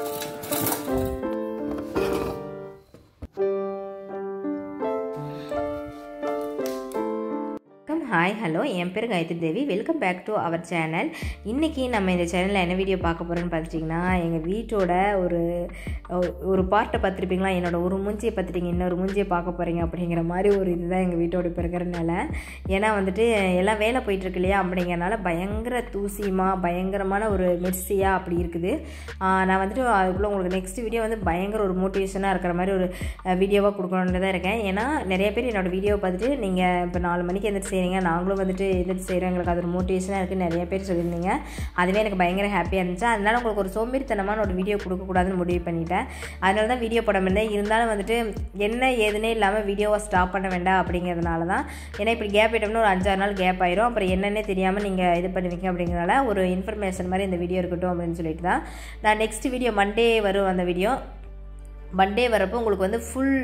hi hello என் பேர் Gayathri Devi welcome back to our channel இன்றைக்கி நம்ம இந்த சேனலில் என்ன வீடியோ பார்க்க போகிறோன்னு பார்த்துட்டிங்கன்னா எங்கள் வீட்டோட ஒரு ஒரு பார்ட்டை பார்த்துருப்பீங்களா என்னோட ஒரு மூஞ்சியை பார்த்துட்டீங்க இன்னொரு மூஞ்சியை பார்க்க போகிறீங்க அப்படிங்கிற மாதிரி ஒரு இதுதான் எங்கள் வீட்டோட இப்போ இருக்கிறனால ஏன்னா வந்துட்டு எல்லாம் வேலை போயிட்டுருக்கு இல்லையா அப்படிங்கிறனால பயங்கர தூசியமா பயங்கரமான ஒரு மெர்சியாக அப்படி இருக்குது நான் வந்துட்டு அதுக்குள்ளே உங்களுக்கு நெக்ஸ்ட் வீடியோ வந்து பயங்கர ஒரு மோட்டிவேஷனாக இருக்கிற மாதிரி ஒரு வீடியோவாக கொடுக்கணுன்னு தான் இருக்கேன் ஏன்னா நிறைய பேர் என்னோடய வீடியோ பார்த்துட்டு நீங்கள் இப்போ நாலு மணிக்கு எந்திரிச்சு செய்கிறீங்க நாங்களும் வந்துட்டு எந்திரிச்சு செய்கிறோம் எங்களுக்கு அது ஒரு மோட்டிவேஷனாக இருக்குது நிறைய பேர் சொல்லியிருந்தீங்க அதுவே எனக்கு பயங்கர ஹாப்பியாக இருந்துச்சு அதனால் உங்களுக்கு ஒரு சோம்பேறித்தனமான ஒரு வீடியோ கொடுக்கக்கூடாதுன்னு முடிவு பண்ணிட்டேன் அதனால தான் வீடியோ போட முடியல இருந்தாலும் வந்துட்டு என்ன ஏதுனே இல்லாமல் வீடியோவை ஸ்டாப் பண்ண வேண்டாம் அப்படிங்கிறதுனால தான் ஏன்னா இப்படி கேப் ஆகிட்டோம்னா ஒரு அஞ்சாறு நாள் கேப் ஆயிரும் அப்புறம் என்னென்னே தெரியாமல் நீங்கள் இது பண்ணுவீங்க அப்படிங்கிறனால ஒரு இன்ஃபர்மேஷன் மாதிரி இந்த வீடியோ இருக்கட்டும் அப்படின்னு சொல்லிட்டு தான் நான் நெக்ஸ்ட் வீடியோ மண்டே வரும் அந்த வீடியோ மண்டே வரப்போ உங்களுக்கு வந்து ஃபுல்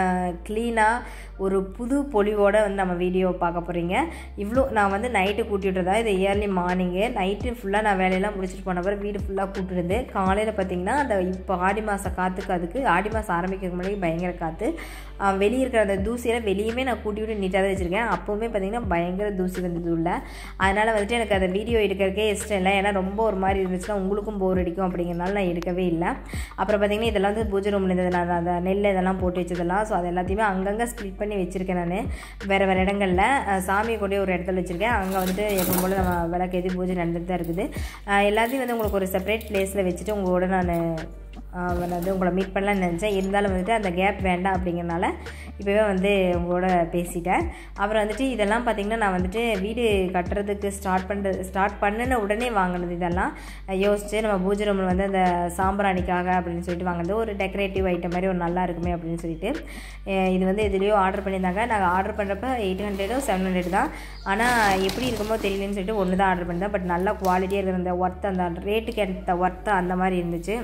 க்ளீனாக ஒரு புது பொலிவோடு வந்து நம்ம வீடியோ பார்க்க போகிறீங்க இவ்வளோ நான் வந்து நைட்டு கூட்டி விட்டுறதா இது இயர்லி மார்னிங்கு நைட்டு ஃபுல்லாக நான் வேலையெல்லாம் முடிச்சுட்டு போன பிறகு வீடு ஃபுல்லாக கூட்டிருந்து காலையில் பார்த்திங்கன்னா அந்த இப்போ ஆடி மாதம் காற்றுக்கு அதுக்கு ஆடி மாதம் ஆரம்பிக்கிறதுக்கு முன்னாடி பயங்கர காற்று வெளியே இருக்கிற அந்த தூசியெல்லாம் வெளியுமே நான் கூட்டி விட்டு நீட்டாக தான் வச்சுருக்கேன் அப்போவுமே பார்த்திங்கன்னா பயங்கர தூசி வந்தது உள்ள அதனால் வந்துட்டு எனக்கு அந்த வீடியோ எடுக்கிறதுக்கே இஷ்டம் இல்லை ஏன்னா ரொம்ப ஒரு மாதிரி இருந்துச்சுன்னா உங்களுக்கும் போர் அடிக்கும் அப்படிங்கிறனால நான் எடுக்கவே இல்லை அப்புறம் பார்த்திங்கன்னா இதெல்லாம் வந்து பூஜை ரூமில் இருந்தது நான் அந்த நெல் இதெல்லாம் போட்டு வச்சதெல்லாம் ஸோ அது எல்லாத்தையுமே அங்கங்கே ஸ்ப்ளிட் பண்ணி வச்சுருக்கேன் நான் வேறு வேறு இடங்களில் சாமியை கொண்டே ஒரு இடத்துல வச்சுருக்கேன் அங்கே வந்துட்டு எப்போ போல் நம்ம விளக்கேற்றி பூஜை நடந்துட்டு தான் இருக்குது எல்லாத்தையும் வந்து உங்களுக்கு ஒரு செப்பரேட் பிளேஸில் வச்சுட்டு உங்களோட நான் வந்து உங்களை மீட் பண்ணலான்னு நினச்சேன் இருந்தாலும் வந்துட்டு அந்த கேப் வேண்டாம் அப்படிங்கிறனால இப்போவே வந்து உங்களோட பேசிட்டேன் அப்புறம் வந்துட்டு இதெல்லாம் பார்த்திங்கன்னா நான் வந்துட்டு வீடு கட்டுறதுக்கு ஸ்டார்ட் பண்ணுறது ஸ்டார்ட் பண்ணின உடனே வாங்கினது இதெல்லாம் யோசித்து நம்ம பூஜை ரூமில் வந்து அந்த சாம்பிராணிக்காக அப்படின்னு சொல்லிட்டு வாங்கினது ஒரு டெக்கரேட்டிவ் ஐட்டம் மாதிரி ஒரு நல்லா இருக்குமே அப்படின்னு சொல்லிட்டு இது வந்து எதுலேயோ ஆர்டர் பண்ணியிருந்தாங்க நாங்கள் ஆர்டர் பண்ணுறப்ப எயிட் ஹண்ட்ரடோ செவன் ஹண்ட்ரட் தான் ஆனால் எப்படி இருக்குமோ தெரியலன்னு சொல்லிட்டு ஒன்று தான் ஆர்டர் பண்ணியிருந்தேன் பட் நல்லா குவாலிட்டியாக இருக்கிற அந்த ஒர்த்து அந்த ரேட்டுக்கு ஏற்ற ஒர்த்து அந்த மாதிரி இருந்துச்சு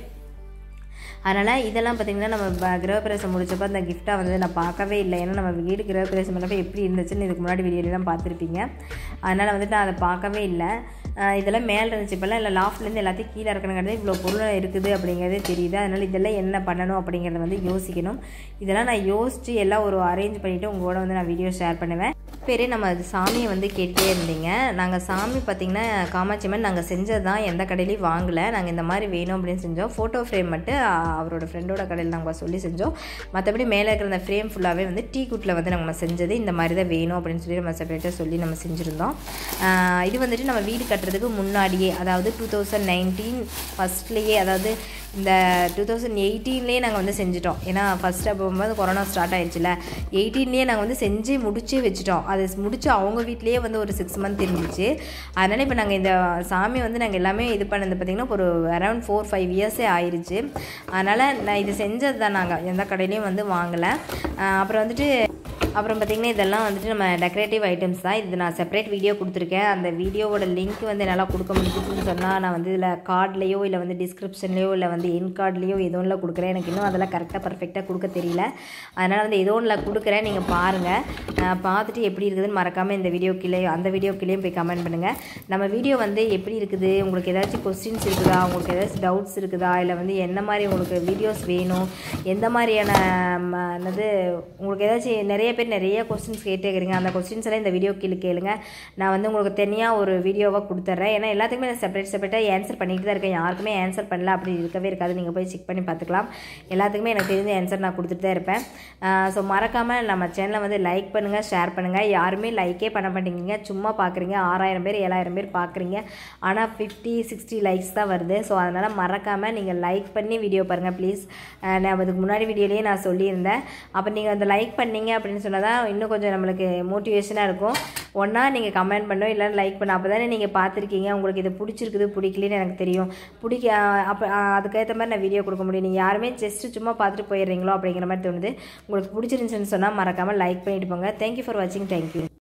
அதனால் இதெல்லாம் பார்த்திங்கன்னா நம்ம கிரகப்பிரவேசம் முடிச்சப்போ அந்த கிஃப்ட்டாக வந்து நான் பார்க்கவே இல்லை ஏன்னா நம்ம வீடு கிரகப்பிரவேசம் பண்ணப்போ எப்படி இருந்துச்சுன்னு இதுக்கு முன்னாடி வீடியோலாம் பார்த்துருப்பீங்க அதனால் வந்துட்டு நான் அதை பார்க்கவே இல்லை இதெல்லாம் மேலே இருந்துச்சு இப்போல்லாம் இல்லை லாஃப்ட்லேருந்து எல்லாத்தையும் கீழே இறக்கணுங்கிறது இவ்வளோ பொருள் இருக்குது அப்படிங்கிறதே தெரியுது அதனால் இதெல்லாம் என்ன பண்ணணும் அப்படிங்கிறத வந்து யோசிக்கணும் இதெல்லாம் நான் யோசித்து எல்லாம் ஒரு அரேஞ்ச் பண்ணிவிட்டு உங்களோட வந்து நான் வீடியோ ஷேர் பண்ணுவேன் பேரே நம்ம அது சாமியை வந்து கேட்டே இருந்தீங்க நாங்கள் சாமி பார்த்திங்கன்னா காமாட்சியம்மன் நாங்கள் செஞ்சது தான் எந்த கடையிலையும் வாங்கலை நாங்கள் இந்த மாதிரி வேணும் அப்படின்னு செஞ்சோம் ஃபோட்டோ ஃப்ரேம் மட்டும் அவரோட ஃப்ரெண்டோட கடையில் நாங்கள் சொல்லி செஞ்சோம் மற்றபடி மேலே இருக்கிற அந்த ஃப்ரேம் ஃபுல்லாகவே வந்து டீ குட்டில் வந்து நம்ம செஞ்சது இந்த மாதிரி தான் வேணும் அப்படின்னு சொல்லி நம்ம செப்பரேட்டாக சொல்லி நம்ம செஞ்சுருந்தோம் இது வந்துட்டு நம்ம வீடு கட்டுறதுக்கு முன்னாடியே அதாவது டூ தௌசண்ட் நைன்டீன் ஃபஸ்ட்லேயே அதாவது இந்த டூ தௌசண்ட் எயிட்டீன்லேயே நாங்கள் வந்து செஞ்சிட்டோம் ஏன்னா ஃபஸ்ட்டு அப்போ போகும்போது கொரோனா ஸ்டார்ட் ஆயிடுச்சுல எயிட்டீன்லேயே நாங்கள் வந்து செஞ்சு முடிச்சு வச்சுட்டோம் அது முடிச்சு அவங்க வீட்லேயே வந்து ஒரு சிக்ஸ் மந்த் இருந்துச்சு அதனால் இப்போ நாங்கள் இந்த சாமி வந்து நாங்கள் எல்லாமே இது பண்ணது பார்த்திங்கன்னா ஒரு அரௌண்ட் ஃபோர் ஃபைவ் இயர்ஸே ஆயிடுச்சு அதனால் நான் இது செஞ்சது தான் நாங்கள் எந்த கடையிலையும் வந்து வாங்கலை அப்புறம் வந்துட்டு அப்புறம் பார்த்திங்கன்னா இதெல்லாம் வந்துட்டு நம்ம டெக்கரேட்டிவ் ஐட்டம்ஸ் தான் இது நான் செப்பரேட் வீடியோ கொடுத்துருக்கேன் அந்த வீடியோவோட லிங்க் வந்து என்னால் கொடுக்க முடிஞ்சுன்னு சொன்னால் நான் வந்து இதில் கார்ட்லேயோ இல்லை வந்து டிஸ்கிரிப்ஷன்லேயோ இல்லை வந்து என் கார்ட்லேயோ ஏதோ ஒன்றில் கொடுக்குறேன் எனக்கு இன்னும் அதெல்லாம் கரெக்டாக பர்ஃபெக்டாக கொடுக்க தெரியல அதனால் வந்து ஏதோ ஒன்றில் கொடுக்குறேன் நீங்கள் பாருங்கள் பார்த்துட்டு எப்படி இருக்குதுன்னு மறக்காமல் இந்த வீடியோ கீழே அந்த வீடியோ கீழேயும் போய் கமெண்ட் பண்ணுங்கள் நம்ம வீடியோ வந்து எப்படி இருக்குது உங்களுக்கு ஏதாச்சும் கொஸ்டின்ஸ் இருக்குதா உங்களுக்கு ஏதாச்சும் டவுட்ஸ் இருக்குதா இல்லை வந்து என்ன மாதிரி உங்களுக்கு வீடியோஸ் வேணும் எந்த மாதிரியான என்னது உங்களுக்கு ஏதாச்சும் நிறைய பேர் நிறைய கொஸ்டின்ஸ் கேட்டுக்கிறீங்க அந்த கொஸ்டின்ஸ் எல்லாம் இந்த வீடியோ கீழே கேளுங்க நான் வந்து உங்களுக்கு தனியாக ஒரு வீடியோவாக கொடுத்துட்றேன் ஏன்னா எல்லாத்துக்குமே நான் செப்பரேட் செப்பரேட்டாக ஆன்சர் பண்ணிட்டு தான் இருக்கேன் யாருக்குமே ஆன்சர் பண்ணல அப்படி இருக்கவே இருக்காது நீங்கள் போய் செக் பண்ணி பார்த்துக்கலாம் எல்லாத்துக்குமே எனக்கு தெரிஞ்ச ஆன்சர் நான் கொடுத்துட்டு தான் இருப்பேன் ஸோ மறக்காமல் நம்ம சேனலை வந்து லைக் பண்ணுங்கள் ஷேர் பண்ணுங்கள் யாருமே லைக்கே பண்ண மாட்டேங்கிங்க சும்மா பார்க்குறீங்க ஆறாயிரம் பேர் ஏழாயிரம் பேர் பார்க்குறீங்க ஆனால் ஃபிஃப்டி சிக்ஸ்டி லைக்ஸ் தான் வருது ஸோ அதனால் மறக்காமல் நீங்கள் லைக் பண்ணி வீடியோ பாருங்கள் ப்ளீஸ் நான் அதுக்கு முன்னாடி வீடியோலேயே நான் சொல்லியிருந்தேன் அப்போ நீங்கள் அந்த லைக் பண்ணீங்க அப்படின்னு சொன்னால் தான் இன்னும் கொஞ்சம் நம்மளுக்கு மோட்டிவேஷனாக இருக்கும் ஒன்றா நீங்கள் கமெண்ட் பண்ணோம் இல்லை லைக் பண்ண அப்போ தானே நீங்கள் பார்த்துருக்கீங்க உங்களுக்கு இது பிடிச்சிருக்குது பிடிக்கலன்னு எனக்கு தெரியும் பிடிக்க அப்போ அதுக்கேற்ற மாதிரி நான் வீடியோ கொடுக்க முடியும் நீங்கள் யாருமே ஜஸ்ட்டு சும்மா பார்த்துட்டு போயிடுறீங்களோ அப்படிங்கிற மாதிரி தோணுது உங்களுக்கு பிடிச்சிருந்துச்சுன்னு சொன்னால் மறக்காமல் லைக் பண்ணிட்டு போங்க தேங்க்யூ ஃபார் வாட்சிங் தேங்க்யூ